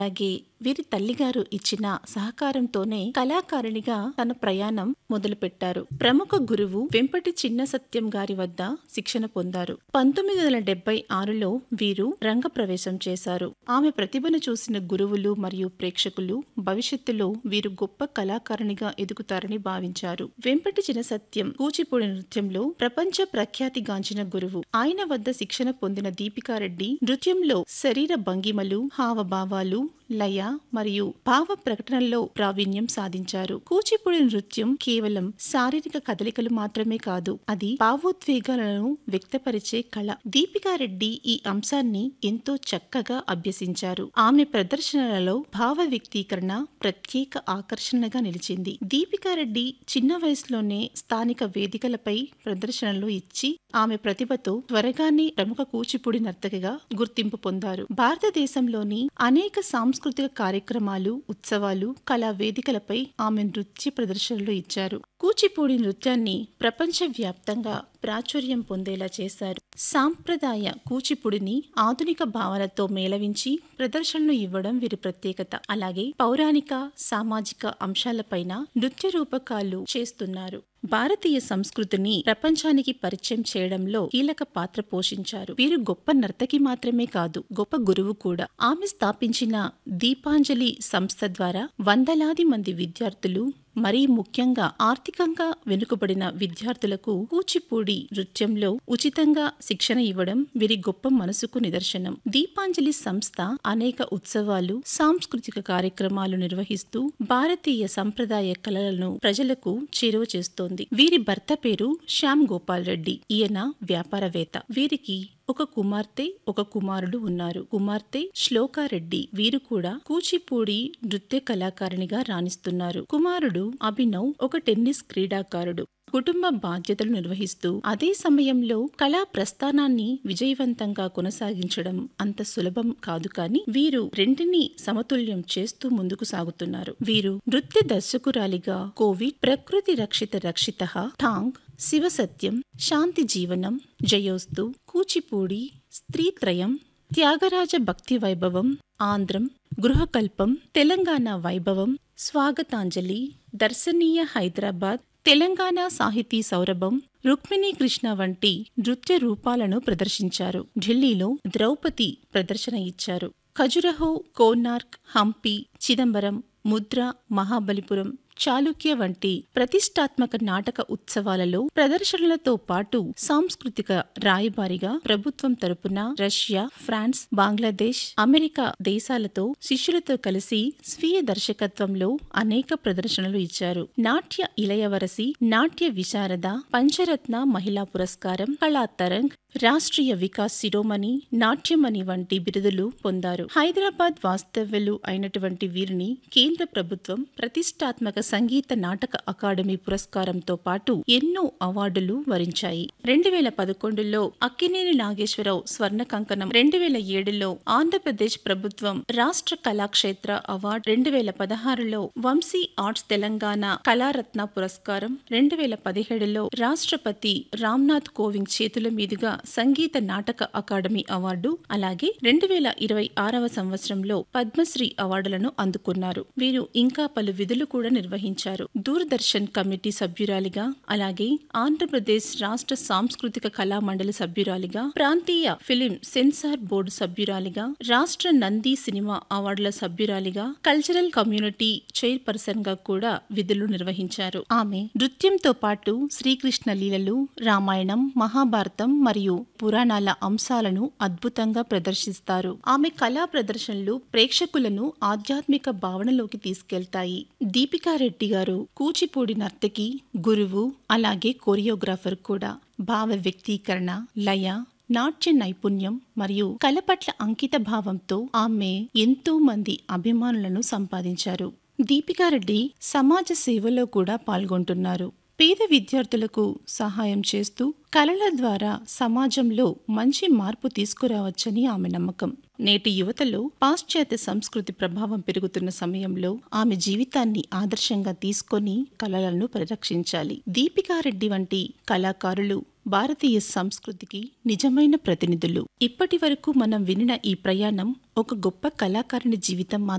అలాగే వీరి తల్లిగారు ఇచ్చిన సహకారంతోనే కళాకారిణిగా తన ప్రయాణం మొదలుపెట్టారు ప్రముఖ గురువు వెంపటి చిన్న సత్యం గారి వద్ద శిక్షణ పొందారు పంతొమ్మిది వందల డెబ్బై ఆరులో వీరు రంగప్రవేశం చేశారు ఆమె ప్రతిభను చూసిన గురువులు మరియు ప్రేక్షకులు భవిష్యత్తులో వీరు గొప్ప కళాకారిణిగా ఎదుగుతారని భావించారు వెంపటి చిన్న సత్యం కూచిపూడి నృత్యంలో ప్రపంచ ప్రఖ్యాతిగాంచిన గురువు ఆయన వద్ద శిక్షణ పొందిన దీపికారెడ్డి నృత్యంలో శరీర భంగిమలు హావభావాలు లయ మరియు భావ ప్రకటనల్లో ప్రావీణ్యం సాధించారు కూచిపూడి నృత్యం కేవలం శారీరక కదలికలు మాత్రమే కాదు అది భావోద్వేగాలను వ్యక్తపరిచే కళ దీపికారెడ్డి ఈ అంశాన్ని ఎంతో చక్కగా అభ్యసించారు ఆమె ప్రదర్శనలలో భావ వ్యక్తీకరణ ప్రత్యేక ఆకర్షణగా నిలిచింది దీపికారెడ్డి చిన్న వయసులోనే స్థానిక వేదికలపై ప్రదర్శనలు ఇచ్చి ఆమె ప్రతిభతో త్వరగానే ప్రముఖ కూచిపూడి నర్తకిగా గుర్తింపు పొందారు భారతదేశంలోని అనేక సాంస్కృతిక కార్యక్రమాలు ఉత్సవాలు కళా వేదికలపై ఆమె నృత్య ప్రదర్శనలు ఇచ్చారు కూచిపూడి నృత్యాన్ని ప్రపంచవ్యాప్తంగా ప్రాచుర్యం పొందేలా చేశారు సాంప్రదాయ కూచిపూడిని ఆధునిక భావాలతో మేళవించి ప్రదర్శనలు ఇవ్వడం వీరి ప్రత్యేకత అలాగే పౌరాణిక సామాజిక అంశాలపైన నృత్య రూపకాలు చేస్తున్నారు భారతీయ సంస్కృతిని ప్రపంచానికి పరిచయం చేయడంలో కీలక పాత్ర పోషించారు వీరు గొప్ప నర్తకి మాత్రమే కాదు గొప్ప గురువు కూడా ఆమె స్థాపించిన దీపాంజలి సంస్థ ద్వారా వందలాది మంది విద్యార్థులు మరీ ముఖ్యంగా ఆర్థికంగా వెనుకబడిన విద్యార్థులకు కూచిపూడి నృత్యంలో ఉచితంగా శిక్షణ ఇవ్వడం వీరి గొప్ప మనసుకు నిదర్శనం దీపాంజలి సంస్థ అనేక ఉత్సవాలు సాంస్కృతిక కార్యక్రమాలు నిర్వహిస్తూ భారతీయ సంప్రదాయ కళలను ప్రజలకు చేరువ చేస్తోంది వీరి భర్త పేరు శ్యామ్ గోపాల్ రెడ్డి ఈయన వ్యాపారవేత్త వీరికి ఒక కుమార్తె ఒక కుమారుడు ఉన్నారు కుమార్తె శ్లోకారెడ్డి వీరు కూడా కూచిపూడి నృత్య కళాకారిణిగా రాణిస్తున్నారు కుమారుడు అభినవ్ ఒక టెన్నిస్ క్రీడాకారుడు కుటుంబ బాధ్యతలు నిర్వహిస్తూ అదే సమయంలో కళా ప్రస్థానాన్ని విజయవంతంగా కొనసాగించడం అంత సులభం కాదు కానీ వీరు రెంటిని సమతుల్యం చేస్తూ ముందుకు సాగుతున్నారు వీరు నృత్య దర్శకురాలిగా కోవిడ్ ప్రకృతి రక్షిత రక్షిత ఠాంగ్ శివసత్యం శాంతి జీవనం జయోస్తు కూచిపూడి స్త్రీత్రయం త్యాగరాజ భక్తి వైభవం ఆంధ్రం గృహకల్పం తెలంగాణ వైభవం స్వాగతాంజలి దర్శనీయ హైదరాబాద్ తెలంగాణ సాహితీ సౌరభం రుక్మిణీ కృష్ణ వంటి నృత్య రూపాలను ప్రదర్శించారు ఢిల్లీలో ద్రౌపది ప్రదర్శన ఇచ్చారు ఖజురహో కోనార్క్ హంపి చిదంబరం ముద్ర మహాబలిపురం చాళుక్య వంటి ప్రతిష్టాత్మక నాటక ఉత్సవాలలో ప్రదర్శనలతో పాటు సాంస్కృతిక రాయబారిగా ప్రభుత్వం తరపున రష్యా ఫ్రాన్స్ బంగ్లాదేశ్ అమెరికా దేశాలతో శిష్యులతో కలిసి స్వీయ దర్శకత్వంలో అనేక ప్రదర్శనలు ఇచ్చారు నాట్య ఇలయవరసి నాట్య విశారద పంచరత్న మహిళా పురస్కారం కళా తరంగ్ రాష్ట్రీయ వికాస్ శిరోమణి నాట్యమణి వంటి బిరుదులు పొందారు హైదరాబాద్ వాస్తవ్యులు అయినటువంటి వీరిని కేంద్ర ప్రభుత్వం ప్రతిష్టాత్మక సంగీత నాటక అకాడమీ పురస్కారంతో పాటు ఎన్నో అవార్డులు వరించాయి రెండు వేల పదకొండులో అక్కినేని నాగేశ్వరరావు స్వర్ణ కంకణం రెండు వేల ఏడులో ఆంధ్రప్రదేశ్ ప్రభుత్వం రాష్ట్ర కళాక్షేత్ర అవార్డు రెండు వేల పదహారులో వంశీ ఆర్ట్స్ తెలంగాణ కళారత్న పురస్కారం రెండు వేల పదిహేడులో రాష్ట్రపతి రామ్నాథ్ కోవింద్ చేతుల మీదుగా సంగీత నాటక అకాడమీ అవార్డు అలాగే రెండు వేల ఇరవై ఆరవ సంవత్సరంలో పద్మశ్రీ అవార్డులను అందుకున్నారు వీరు ఇంకా పలు విధులు కూడా నిర్వహించారు దూరదర్శన్ కమిటీ సభ్యురాలిగా అలాగే ఆంధ్రప్రదేశ్ రాష్ట్ర సాంస్కృతిక కళా మండలి సభ్యురాలిగా ప్రాంతీయ ఫిలిం సెన్సార్ బోర్డు సభ్యురాలిగా రాష్ట్ర నంది సినిమా అవార్డుల సభ్యురాలిగా కల్చరల్ కమ్యూనిటీ చైర్పర్సన్ గా కూడా విధులు నిర్వహించారు ఆమె నృత్యంతో పాటు శ్రీకృష్ణ లీలలు రామాయణం మహాభారతం మరియు పురాణాల అంశాలను అద్భుతంగా ప్రదర్శిస్తారు ఆమె కళా ప్రదర్శనలు ప్రేక్షకులను ఆధ్యాత్మిక భావనలోకి తీసుకెళ్తాయి దీపికారెడ్డి గారు కూచిపూడి నర్తకి గురువు అలాగే కోరియోగ్రాఫర్ కూడా భావ వ్యక్తీకరణ లయ నాట్య నైపుణ్యం మరియు కళ పట్ల అంకిత భావంతో ఆమె ఎంతో మంది అభిమానులను సంపాదించారు దీపికారెడ్డి సమాజ సేవలో కూడా పాల్గొంటున్నారు పేద విద్యార్థులకు సహాయం చేస్తూ కళల ద్వారా సమాజంలో మంచి మార్పు తీసుకురావచ్చని ఆమె నమ్మకం నేటి యువతలో పాశ్చాత్య సంస్కృతి ప్రభావం పెరుగుతున్న సమయంలో ఆమె జీవితాన్ని ఆదర్శంగా తీసుకొని కళలను పరిరక్షించాలి దీపికారెడ్డి వంటి కళాకారులు భారతీయ సంస్కృతికి నిజమైన ప్రతినిధులు ఇప్పటి వరకు మనం వినిన ఈ ప్రయాణం ఒక గొప్ప కళాకారుని జీవితం